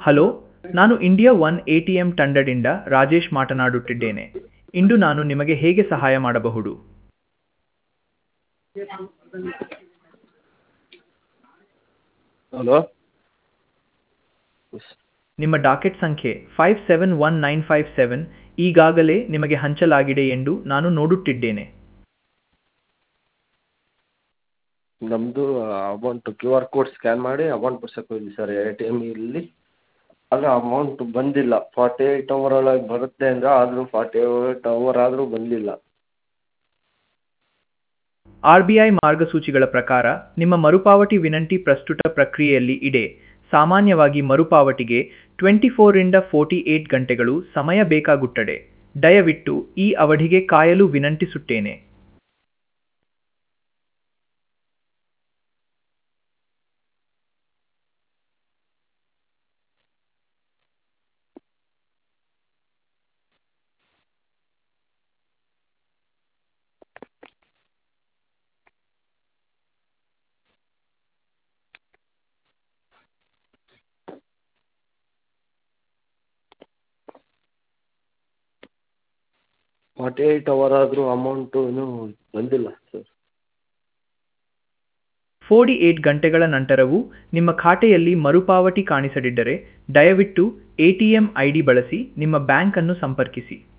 hello ನಾನು India one A T M ತಂಡದಿಂದ ರಾಜೇಶ್ ಮಾತನಾಡುತ್ತಿದ್ದೇನೆ ಇಂದು ನಾನು ನಿಮಗೆ ಹೇಗೆ ಸಹಾಯ ಮಾಡಬಹುದು ಹಲೋ ನಿಮ್ಮ ಡಾಕೆಟ್ ಸಂಖ್ಯೆ five seven one nine five seven ಈಗಾಗಲೇ ನಿಮಗೆ ಹಂಚಲಾಗಿದೆ ಎಂದು ನಾನು ನೋಡುತ್ತಿದ್ದೇನೆ ನಮ್ಮದು amount Q R code scan ಮಾಡಿ ಅಮೌಂಟ್ ಬಿಡ್ಸಕ್ಕೆ ಹೋಗಿದ್ವಿ ಸರ್ ಎ ಟಿ ಎಮ್ ಇಲ್ಲಿ ಆದರೆ ಅಮೌಂಟ್ ಬಂದಿಲ್ಲ ಫಾರ್ಟಿ ಏಯ್ಟ್ ಅವರ್ ಒಳಗೆ ಬರುತ್ತೆ ಅಂದರು ಆದರೂ ಫಾರ್ಟಿ ಏಯ್ಟ್ ಅವರ್ ಆದರೂ ಬಂದಿಲ್ಲ ಆರ್ ಬಿ ಐ ಮಾರ್ಗಸೂಚಿಗಳ ಪ್ರಕಾರ ನಿಮ್ಮ ಮರುಪಾವತಿ ವಿನಂತಿ ಪ್ರಸ್ತುತ ಪ್ರಕ್ರಿಯೆಯಲ್ಲಿ ಇದೆ ಸಾಮಾನ್ಯವಾಗಿ ಮರುಪಾವತಿಗೆ ಟ್ವೆಂಟಿ ಫೋರಿಂದ ಫೋರ್ಟಿ ಏಟ್ ಗಂಟೆಗಳು ಸಮಯ ಬೇಕಾಗುತ್ತದೆ ದಯವಿಟ್ಟು ಈ ಅವಧಿಗೆ ಕಾಯಲು ವಿನಂತಿಸುತ್ತೇನೆ ಫಾರ್ಟಿ ಏಯ್ಟ್ ಅವರ್ ಆದರೂ ಅಮೌಂಟು ಇನ್ನೂ ಬಂದಿಲ್ಲ ಸರ್ ಫೋರ್ಟಿ ಏಟ್ ಗಂಟೆಗಳ ನಂತರವೂ ನಿಮ್ಮ ಖಾತೆಯಲ್ಲಿ ಮರುಪಾವತಿ ಕಾಣಿಸದಿದ್ದರೆ ದಯವಿಟ್ಟು A T M I D ಬಳಸಿ ನಿಮ್ಮ ಬ್ಯಾಂಕನ್ನು ಸಂಪರ್ಕಿಸಿ